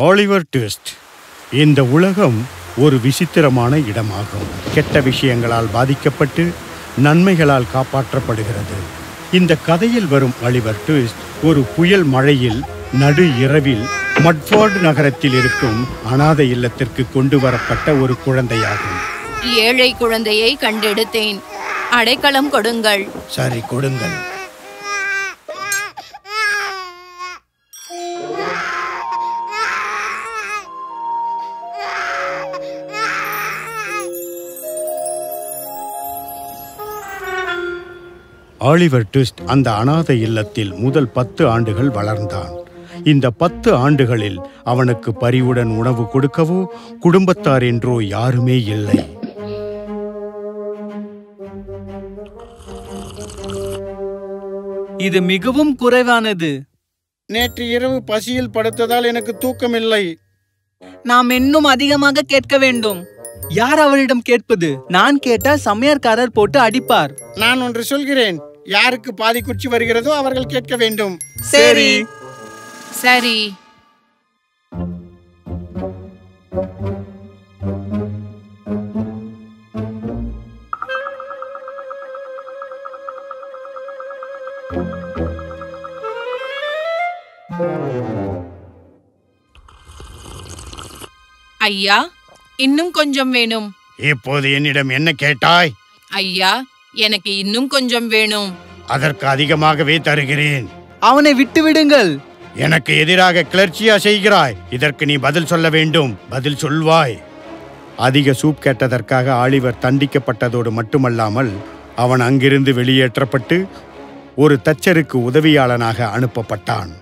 Oliver twist இந்த உலகம் ஒரு விசித்திரமான இடமாகும் கெட்ட விஷயங்களால் பாதிக்கப்பட்டு நன்மைகளால் காப்பாற்றப்படுகிறது இந்த கதையில் வரும் ஆலிவர் ட்விஸ்ட் ஒரு புயல் மழையில் நடு இரவில் மட்ஃபோர்டு நகரத்தில் இருக்கும் அனாதை இல்லத்திற்கு கொண்டு வரப்பட்ட ஒரு குழந்தையாகும் ஏழை குழந்தையை கண்டெடுத்தேன் அடைக்கலம் கொடுங்கள் சரி கொடுங்கள் ஆலிவர் ட்விஸ்ட் அந்த அனாதை இல்லத்தில் முதல் பத்து ஆண்டுகள் வளர்ந்தான் இந்த பத்து ஆண்டுகளில் அவனுக்கு பரிவுடன் உணவு கொடுக்கவோ குடும்பத்தார் என்றோ யாருமே இல்லை இது மிகவும் குறைவானது நேற்று இரவு பசியில் படுத்ததால் எனக்கு தூக்கமில்லை நாம் இன்னும் அதிகமாக கேட்க வேண்டும் யார் அவரிடம் கேட்பது நான் கேட்டால் சமையற்காரர் போட்டு அடிப்பார் நான் ஒன்று சொல்கிறேன் யாருக்கு பாதி குச்சி வருகிறதோ அவர்கள் கேட்க வேண்டும் சரி சரி ஐயா இன்னும் கொஞ்சம் வேணும் இப்போது என்னிடம் என்ன கேட்டாய் ஐயா எனக்கு இன்னும் கொஞ்சம் வேணும் அதற்கு அதிகமாகவே தருகிறேன் அவனை விட்டு விடுங்கள் எனக்கு எதிராக கிளர்ச்சியா செய்கிறாய் இதற்கு நீ பதில் சொல்ல வேண்டும் பதில் சொல்வாய் அதிக சூப் கேட்டதற்காக ஆலிவர் தண்டிக்கப்பட்டதோடு மட்டுமல்லாமல் அவன் அங்கிருந்து வெளியேற்றப்பட்டு ஒரு தச்சருக்கு உதவியாளனாக அனுப்பப்பட்டான்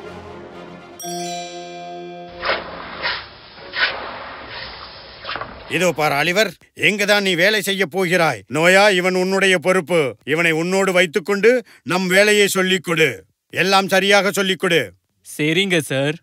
இதோ பார் ஆலிவர் எங்குதான் நீ வேலை செய்ய போகிறாய் நோயா இவன் உன்னுடைய பொறுப்பு இவனை உன்னோடு வைத்துக்கொண்டு நம் வேலையை சொல்லிக் கொடு எல்லாம் சரியாக சொல்லிக் கொடு சரிங்க சார்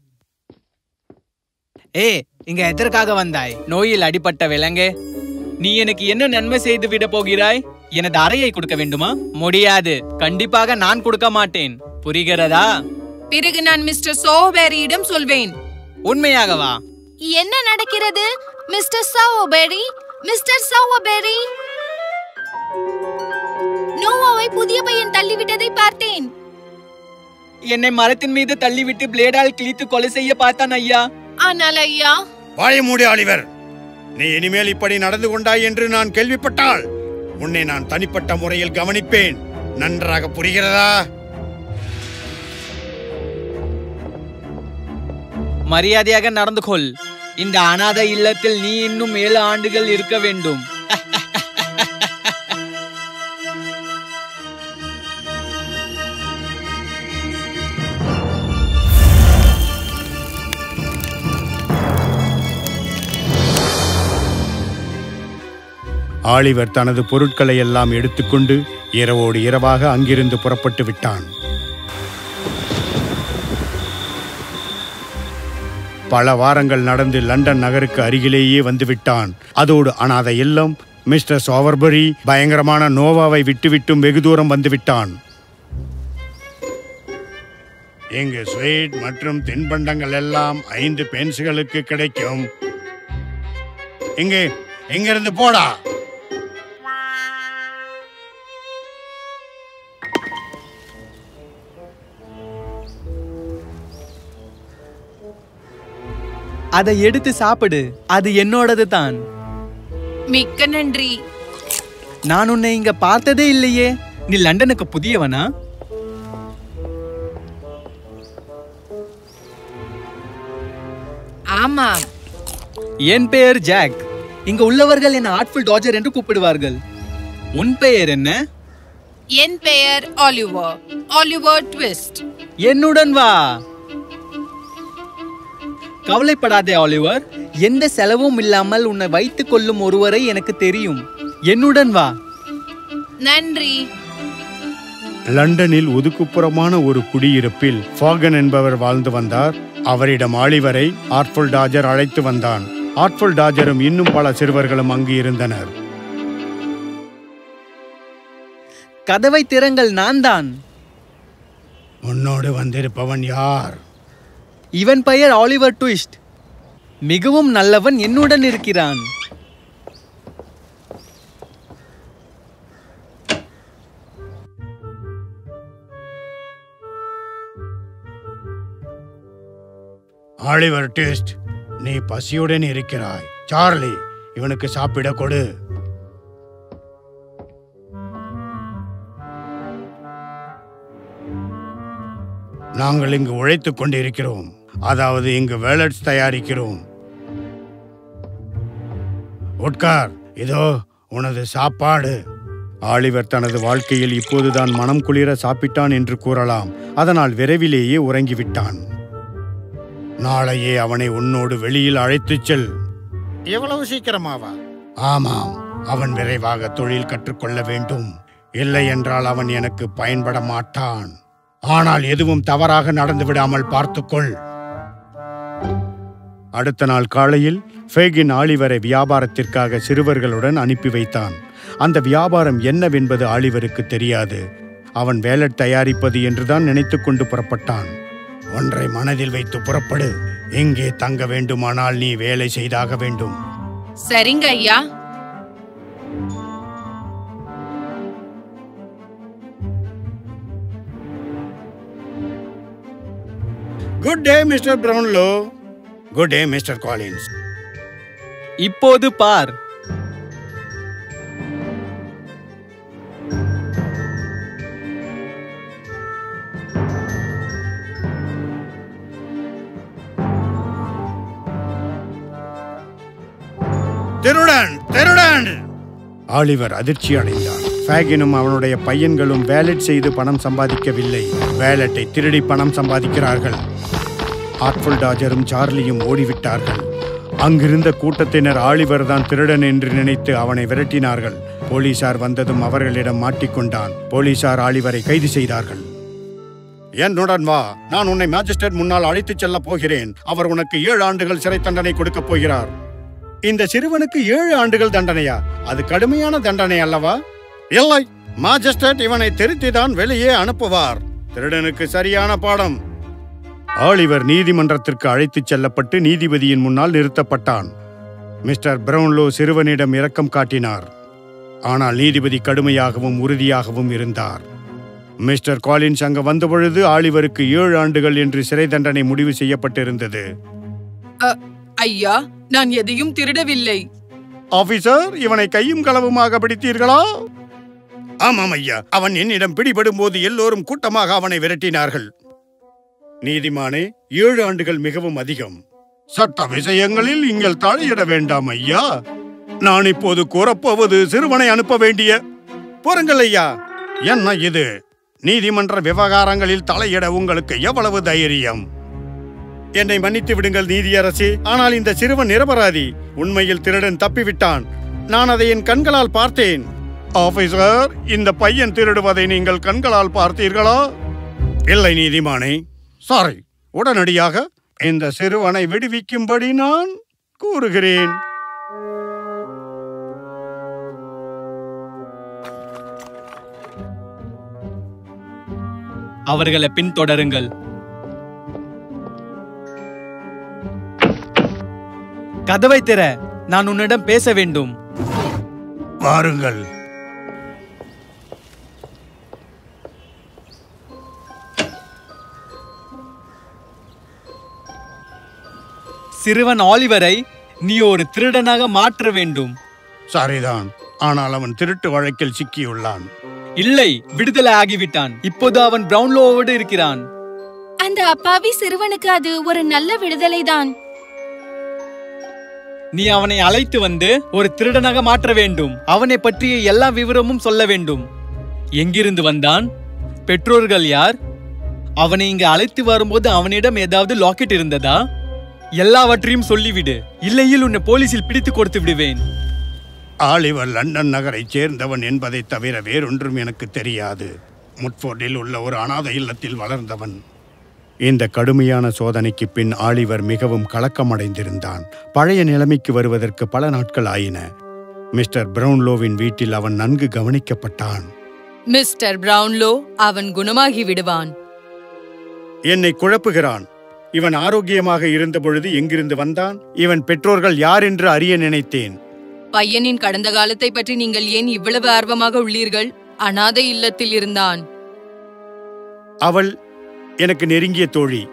ஏ இங்க எதற்காக வந்தாய் நோயில் அடிபட்ட விலங்கு நீ எனக்கு என்ன நன்மை செய்து விட போகிறாய் எனது அறையை கொடுக்க வேண்டுமா முடியாது கண்டிப்பாக நான் கொடுக்க மாட்டேன் புரிகிறதா பிறகு நான் மிஸ்டர் சோபேரியிடம் சொல்வேன் உண்மையாகவா என்ன நடக்கிறது மிஸ்டர் சவோபெரி மிஸ்டர் சவோபெரி நோவாவை புதிய பையன் தள்ளிவிட்டதை பார்த்தேன் என்னை மரத்தின் மீது தள்ளிவிட்டு பிளேடால் கிழித்து கொலை செய்ய பார்த்தான் ஐயா ஆனால் ஐயா வாய மூடி ஆலிவர் நீ இனிமேல் இப்படி நடந்து கொண்டாய் என்று நான் கேள்விப்பட்டால் உன்னை நான் தனிப்பட்ட முறையில் கவனிப்பேன் நன்றாக புரிகிறதா மரியாதையாக நடந்து கொள் இந்த அனாத இல்லத்தில் நீ இன்னும் ஏழு ஆண்டுகள் இருக்க வேண்டும் ஆலிவர் தனது பொருட்களை எல்லாம் எடுத்துக்கொண்டு இரவோடு இரவாக அங்கிருந்து புறப்பட்டு விட்டான் பல வாரங்கள் நடந்து லண்டன் நகருக்கு அருகிலேயே வந்துவிட்டான் அதோடு அனாத இல்லம் மிஸ்டர் சோவர்பரி பயங்கரமான நோவாவை விட்டுவிட்டும் வெகு தூரம் வந்துவிட்டான் இங்கு ஸ்வீட் மற்றும் தின்பண்டங்கள் எல்லாம் ஐந்து பென்சுகளுக்கு கிடைக்கும் இங்கே இங்கிருந்து போடா அதை எடுத்து சாப்பிடு அது என்னோடது தான் மிக்க நன்றி நான் உன்னை இங்க பார்த்ததே இல்லையே நீ லண்டனுக்கு புதியவனா ஆமாம் என் பெயர் ஜாக் இங்க உள்ளவர்கள் என்ன ஆர்ட்ஃபுல் டாஜர் என்று கூப்பிடுவார்கள் உன் பெயர் என்ன என் பெயர் ஆலிவர் ஆலிவர் ட்விஸ்ட் என்னுடன் வா கவலைப்படாதே ஆலிவர் எந்த செலவும் இல்லாமல் உன்னை வைத்துக் கொள்ளும் ஒருவரை எனக்கு தெரியும் என்னுடன் வா நன்றி லண்டனில் ஒதுக்குப்புறமான ஒரு குடியிருப்பில் ஃபாகன் என்பவர் வாழ்ந்து வந்தார் அவரிடம் ஆலிவரை ஆர்ட்ஃபுல் டாஜர் அழைத்து வந்தான் ஆர்ட்ஃபுல் டாஜரும் இன்னும் பல சிறுவர்களும் அங்கு இருந்தனர் கதவை திறங்கள் நான் தான் உன்னோடு வந்திருப்பவன் யார் இவன் பெயர் ஆலிவர் ட்விஸ்ட் மிகவும் நல்லவன் என்னுடன் இருக்கிறான் ஆலிவர் டெஸ்ட் நீ பசியுடன் இருக்கிறாய் சார்லி இவனுக்கு சாப்பிட கொடு நாங்கள் இங்கு உழைத்துக் கொண்டிருக்கிறோம் அதாவது இங்கு வேலட்ஸ் தயாரிக்கிறோம் உட்கார் இதோ உனது சாப்பாடு ஆலிவர் தனது வாழ்க்கையில் இப்போதுதான் மனம் குளிர சாப்பிட்டான் என்று கூறலாம் அதனால் விரைவிலேயே உறங்கிவிட்டான் நாளையே அவனை உன்னோடு வெளியில் அழைத்துச் செல் எவ்வளவு சீக்கிரமாவா ஆமாம் அவன் விரைவாக தொழில் கற்றுக்கொள்ள வேண்டும் இல்லை என்றால் அவன் எனக்கு பயன்பட மாட்டான் ஆனால் எதுவும் தவறாக நடந்து விடாமல் பார்த்துக்கொள் அடுத்த நாள் காலையில் ஃபேகின் ஆலிவரை வியாபாரத்திற்காக சிறுவர்களுடன் அனுப்பி வைத்தான் அந்த வியாபாரம் என்னவென்பது ஆலிவருக்கு தெரியாது அவன் வேலட் தயாரிப்பது என்றுதான் நினைத்துக் கொண்டு புறப்பட்டான் ஒன்றை மனதில் வைத்து புறப்படு எங்கே தங்க வேண்டுமானால் நீ வேலை செய்தாக வேண்டும் சரிங்க ஐயா good day mister Brownlow good day mister Collins இப்போது பார் திருடன் திருடன் ஆலிவர் அதிர்ச்சி அடைந்தான் ஃபேகினும் அவனுடைய பையன்களும் வேலட் செய்து பணம் சம்பாதிக்கவில்லை வேலட்டை திருடி பணம் சம்பாதிக்கிறார்கள் ஆர்ட்ஃபுல் டாஜரும் சார்லியும் ஓடிவிட்டார்கள் அங்கிருந்த கூட்டத்தினர் ஆலிவர் தான் திருடன் என்று நினைத்து அவனை விரட்டினார்கள் போலீசார் வந்ததும் அவர்களிடம் மாட்டிக்கொண்டான் போலீசார் ஆலிவரை கைது செய்தார்கள் என்னுடன் வா நான் உன்னை மேஜிஸ்ட்ரேட் முன்னால் அழைத்துச் செல்லப் போகிறேன் அவர் உனக்கு ஏழு ஆண்டுகள் சிறை தண்டனை கொடுக்கப் போகிறார் இந்த சிறுவனுக்கு ஏழு ஆண்டுகள் தண்டனையா அது கடுமையான தண்டனை அல்லவா இல்லை மாஜிஸ்ட்ரேட் இவனை திருத்திதான் வெளியே அனுப்புவார் திருடனுக்கு சரியான பாடம் ஆலிவர் நீதிமன்றத்திற்கு அழைத்துச் செல்லப்பட்டு நீதிபதியின் முன்னால் நிறுத்தப்பட்டான் மிஸ்டர் பிரவுன்லோ சிறுவனிடம் இரக்கம் காட்டினார் ஆனால் நீதிபதி கடுமையாகவும் உறுதியாகவும் இருந்தார் மிஸ்டர் காலின்ஸ் அங்கு வந்தபொழுது ஆலிவருக்கு ஏழு ஆண்டுகள் என்று சிறை தண்டனை முடிவு செய்யப்பட்டிருந்தது ஐயா நான் எதையும் திருடவில்லை ஆபீசர் இவனை கையும் களவுமாக பிடித்தீர்களா ஆமாம் ஐயா அவன் என்னிடம் பிடிபடும் போது எல்லோரும் கூட்டமாக அவனை விரட்டினார்கள் நீதிமானே ஏழு ஆண்டுகள் மிகவும் அதிகம் சட்ட விஷயங்களில் நீங்கள் தலையிட வேண்டாம் ஐயா நான் இப்போது கூறப்போவது சிறுவனை அனுப்ப வேண்டிய போருங்கள் ஐயா என்ன இது நீதிமன்ற விவகாரங்களில் தலையிட உங்களுக்கு எவ்வளவு தைரியம் என்னை மன்னித்து விடுங்கள் நீதியரசி ஆனால் இந்த சிறுவன் நிரபராதி உண்மையில் திருடன் தப்பிவிட்டான் நான் அதை என் கண்களால் பார்த்தேன் ஆபீசர் இந்த பையன் திருடுவதை நீங்கள் கண்களால் பார்த்தீர்களா இல்லை நீதிமானே சாரி உடனடியாக இந்த சிறுவனை விடுவிக்கும்படி நான் கூறுகிறேன் அவர்களை பின்தொடருங்கள் கதவை திற நான் உன்னிடம் பேச வேண்டும் பாருங்கள் சிறுவன் ஆலிவரை நீ ஒரு திருடனாக மாற்ற வேண்டும் சரிதான் ஆனால் அவன் திருட்டு வழக்கில் சிக்கியுள்ளான் இல்லை விடுதலை ஆகிவிட்டான் இப்போது அவன் பிரவுன்லோவோடு இருக்கிறான் அந்த அப்பாவி சிறுவனுக்கு அது ஒரு நல்ல விடுதலைதான் நீ அவனை அழைத்து வந்து ஒரு திருடனாக மாற்ற வேண்டும் அவனை பற்றிய எல்லா விவரமும் சொல்ல வேண்டும் எங்கிருந்து வந்தான் பெற்றோர்கள் யார் அவனை இங்கு அழைத்து வரும்போது அவனிடம் ஏதாவது லாக்கெட் இருந்ததா எல்லாவற்றையும் சொல்லிவிடு இல்லையில் உன்னை போலீசில் பிடித்து கொடுத்து விடுவேன் ஆலிவர் லண்டன் நகரைச் சேர்ந்தவன் என்பதைத் தவிர வேறொன்றும் எனக்கு தெரியாது முட்ஃபோர்டில் உள்ள ஒரு அனாதை இல்லத்தில் வளர்ந்தவன் இந்த கடுமையான சோதனைக்கு பின் ஆலிவர் மிகவும் கலக்கமடைந்திருந்தான் பழைய நிலைமைக்கு வருவதற்கு பல நாட்கள் ஆயின மிஸ்டர் பிரவுன்லோவின் வீட்டில் அவன் நன்கு கவனிக்கப்பட்டான் மிஸ்டர் பிரவுன்லோ அவன் குணமாகி விடுவான் என்னை குழப்புகிறான் இவன் ஆரோக்கியமாக இருந்த பொழுது எங்கிருந்து வந்தான் இவன் பெற்றோர்கள் யார் என்று அறிய நினைத்தேன் பையனின் கடந்த காலத்தை பற்றி நீங்கள் ஏன் இவ்வளவு ஆர்வமாக உள்ளீர்கள் அனாதை இல்லத்தில் இருந்தான் அவள் எனக்கு நெருங்கிய தோழி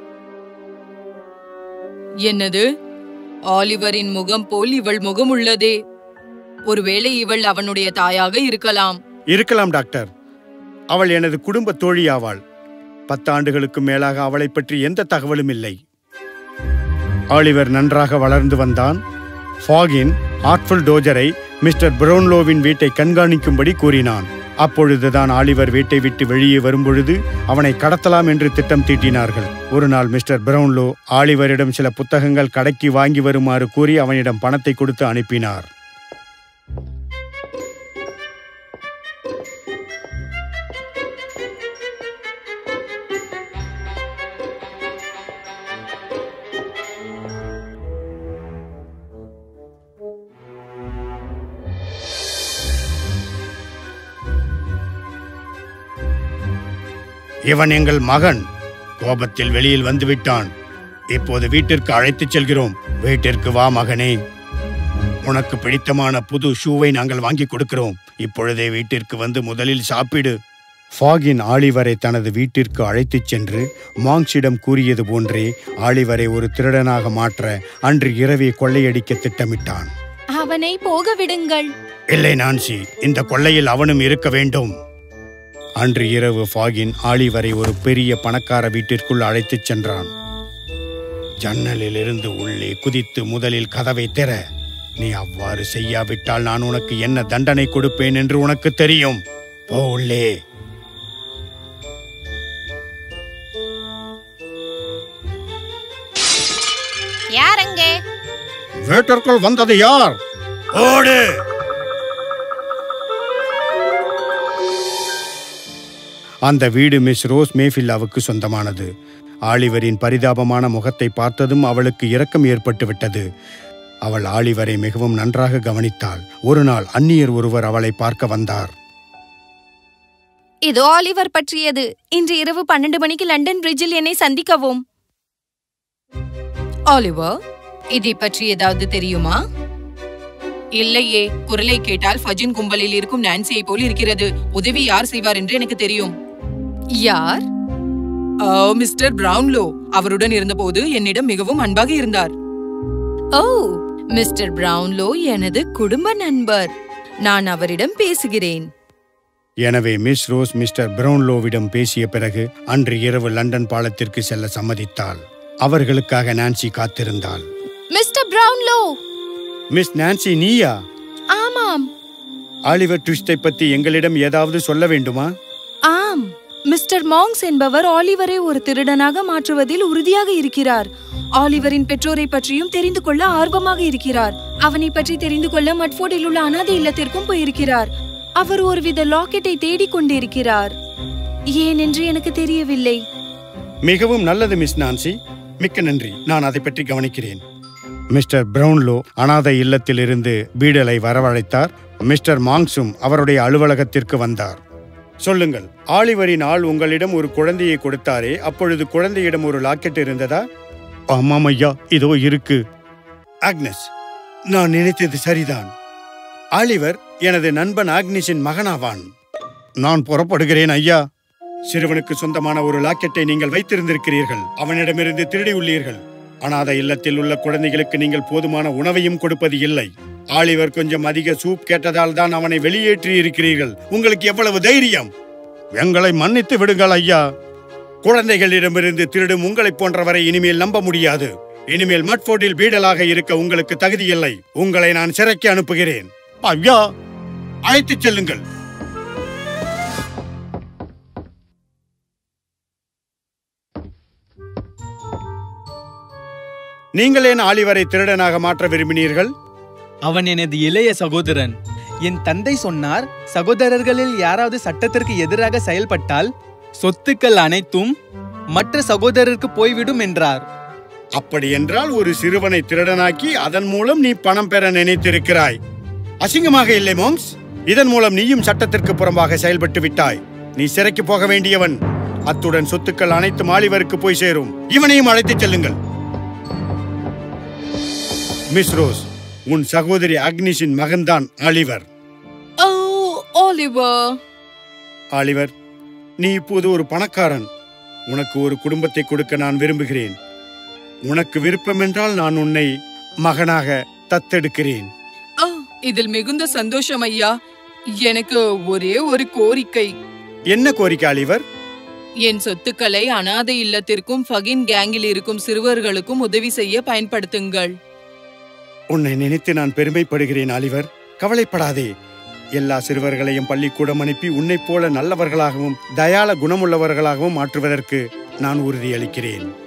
என்னது ஆலிவரின் முகம் போல் இவள் முகம் உள்ளதே ஒருவேளை இவள் அவனுடைய தாயாக இருக்கலாம் இருக்கலாம் டாக்டர் அவள் எனது குடும்ப தோழி ஆவாள் பத்தாண்டுகளுக்கு மேலாக அவளை பற்றி எந்த தகவலும் இல்லை ஆலிவர் நன்றாக வளர்ந்து வந்தான் ஃபாகின் ஆர்ட்ஃபுல் டோஜரை மிஸ்டர் பிரவுன்லோவின் வீட்டை கண்காணிக்கும்படி கூறினான் அப்பொழுதுதான் ஆலிவர் வீட்டை விட்டு வெளியே வரும்பொழுது அவனை கடத்தலாம் என்று திட்டம் தீட்டினார்கள் ஒரு நாள் மிஸ்டர் பிரவுன்லோ ஆலிவரிடம் சில புத்தகங்கள் கடைக்கு வாங்கி வருமாறு கூறி அவனிடம் பணத்தை கொடுத்து அனுப்பினார் இவன் எங்கள் மகன் கோபத்தில் வெளியில் வந்து விட்டான் இப்போது வீட்டிற்கு அழைத்துச் செல்கிறோம் வீட்டிற்கு வா மகனே உனக்கு பிடித்தமான புது ஷூவை நாங்கள் வாங்கி கொடுக்கிறோம் இப்பொழுதே வீட்டிற்கு வந்து முதலில் சாப்பிடு ஃபாகின் ஆலிவரை தனது வீட்டிற்கு அழைத்துச் சென்று மாங்ஸிடம் கூறியது போன்றே ஆலிவரை ஒரு திருடனாக மாற்ற அன்று இரவே கொள்ளையடிக்க திட்டமிட்டான் அவனை போக விடுங்கள் இல்லை நான்சி இந்த கொள்ளையில் அவனும் இருக்க வேண்டும் அன்று இரவு ஃபாகின் ஆலிவரை ஒரு பெரிய பணக்கார வீட்டிற்குள் அழைத்துச் சென்றான் ஜன்னலில் இருந்து உள்ளே குதித்து முதலில் கதவை திற நீ அவ்வாறு செய்யாவிட்டால் நான் உனக்கு என்ன தண்டனை கொடுப்பேன் என்று உனக்கு தெரியும் போ உள்ளே யார் அங்கே வீட்டிற்குள் வந்தது யார் ஓடு அந்த வீடு மிஸ் ரோஸ் மேஃபில்லாவுக்கு சொந்தமானது ஆலிவரின் பரிதாபமான முகத்தை பார்த்ததும் அவளுக்கு இரக்கம் ஏற்பட்டு விட்டது அவள் ஆலிவரை மிகவும் நன்றாக கவனித்தாள் ஒரு நாள் அந்நியர் ஒருவர் அவளை பார்க்க வந்தார் இது ஆலிவர் பற்றியது இன்று இரவு பன்னெண்டு மணிக்கு லண்டன் பிரிட்ஜில் என்னை சந்திக்கவும் ஆலிவர் இதை பற்றி ஏதாவது தெரியுமா இல்லையே குரலை கேட்டால் ஃபஜின் கும்பலில் இருக்கும் நான்சியை போல் இருக்கிறது உதவி யார் செய்வார் என்று எனக்கு தெரியும் யார் ஆ, மிஸ்டர் பிரவுன்லோ அவருடன் இருந்தபோது என்னிடம் மிகவும் அன்பாக இருந்தார் ஓ மிஸ்டர் பிரவுன்லோ எனது குடும்ப நண்பர் நான் அவரிடம் பேசுகிறேன் எனவே மிஸ் ரோஸ் மிஸ்டர் பிரவுன்லோவிடம் பேசிய பிறகு அன்று இரவு லண்டன் பாலத்திற்கு செல்ல சம்மதித்தாள் அவர்களுக்காக நான்சி காத்திருந்தாள் மிஸ்டர் பிரவுன்லோ மிஸ் நான்சி நீயா ஆமாம் ஆலிவர் ட்விஸ்டை பத்தி எங்களிடம் ஏதாவது சொல்ல வேண்டுமா ஆம் மிஸ்டர் மாங்ஸ் என்பவர் ஆலிவரை ஒரு திருடனாக மாற்றுவதில் உறுதியாக இருக்கிறார் ஆலிவரின் பெற்றோரை பற்றியும் தெரிந்து கொள்ள ஆர்வமாக இருக்கிறார் அவனை பற்றி தெரிந்து கொள்ள மட்ஃபோர்டில் உள்ள அனாதை இல்லத்திற்கும் போயிருக்கிறார் அவர் ஒருவித லாக்கெட்டை தேடிக் கொண்டிருக்கிறார் ஏனென்று எனக்கு தெரியவில்லை மிகவும் நல்லது மிஸ் நான்சி மிக்க நன்றி நான் அதை பற்றி கவனிக்கிறேன் மிஸ்டர் பிரவுன்லோ அனாதை இல்லத்திலிருந்து பீடலை வரவழைத்தார் மிஸ்டர் மாங்ஸும் அவருடைய அலுவலகத்திற்கு வந்தார் சொல்லுங்கள் ஆலிவரின் ஆள் உங்களிடம் ஒரு குழந்தையை கொடுத்தாரே அப்பொழுது குழந்தையிடம் ஒரு லாக்கெட் இருந்ததா ஆமாம் ஐயா இதோ இருக்கு ஆக்னஸ் நான் நினைத்தது சரிதான் ஆலிவர் எனது நண்பன் ஆக்னிஸின் மகனாவான் நான் புறப்படுகிறேன் ஐயா சிறுவனுக்கு சொந்தமான ஒரு லாக்கெட்டை நீங்கள் வைத்திருந்திருக்கிறீர்கள் அவனிடமிருந்து திருடி உள்ளீர்கள் அனாதை இல்லத்தில் உள்ள குழந்தைகளுக்கு நீங்கள் போதுமான உணவையும் கொடுப்பது இல்லை ஆலிவர் கொஞ்சம் அதிக சூப் கேட்டதால் தான் அவனை வெளியேற்றி இருக்கிறீர்கள் உங்களுக்கு எவ்வளவு தைரியம் எங்களை மன்னித்து விடுங்கள் ஐயா குழந்தைகளிடமிருந்து திருடும் உங்களைப் போன்றவரை இனிமேல் நம்ப முடியாது இனிமேல் மட்ஃபோர்டில் பீடலாக இருக்க உங்களுக்கு தகுதியில்லை உங்களை நான் சிறைக்கு அனுப்புகிறேன் ஐயா அழைத்துச் செல்லுங்கள் நீங்கள் ஏன் ஆலிவரை திருடனாக மாற்ற விரும்பினீர்கள் அவன் எனது இளைய சகோதரன் என் தந்தை சொன்னார் சகோதரர்களில் யாராவது சட்டத்திற்கு எதிராக செயல்பட்டால் சொத்துக்கள் அனைத்தும் மற்ற சகோதரருக்கு போய்விடும் என்றார் அப்படி என்றால் ஒரு சிறுவனை திருடனாக்கி அதன் மூலம் நீ பணம் பெற நினைத்திருக்கிறாய் அசிங்கமாக இல்லை மோங்ஸ் இதன் மூலம் நீயும் சட்டத்திற்கு புறம்பாக செயல்பட்டு விட்டாய் நீ சிறைக்கு போக வேண்டியவன் அத்துடன் சொத்துக்கள் அனைத்தும் ஆலிவருக்கு போய் சேரும் இவனையும் அழைத்துச் செல்லுங்கள் மிஸ் ரோஸ் உன் சகோதரி அக்னிஷின் மகன்தான் ஆலிவர் ஓ ஆலிவர் ஆலிவர் நீ இப்போது ஒரு பணக்காரன் உனக்கு ஒரு குடும்பத்தை கொடுக்க நான் விரும்புகிறேன் உனக்கு விருப்பமென்றால் நான் உன்னை மகனாக தத்தெடுக்கிறேன் ஆ, இதில் மிகுந்த சந்தோஷம் ஐயா எனக்கு ஒரே ஒரு கோரிக்கை என்ன கோரிக்கை ஆலிவர் என் சொத்துக்களை அனாதை இல்லத்திற்கும் ஃபகின் கேங்கில் இருக்கும் சிறுவர்களுக்கும் உதவி செய்ய பயன்படுத்துங்கள் உன்னை நினைத்து நான் பெருமைப்படுகிறேன் ஆலிவர் கவலைப்படாதே எல்லா சிறுவர்களையும் பள்ளிக்கூடம் அனுப்பி உன்னைப் போல நல்லவர்களாகவும் தயால குணமுள்ளவர்களாகவும் மாற்றுவதற்கு நான் உறுதியளிக்கிறேன்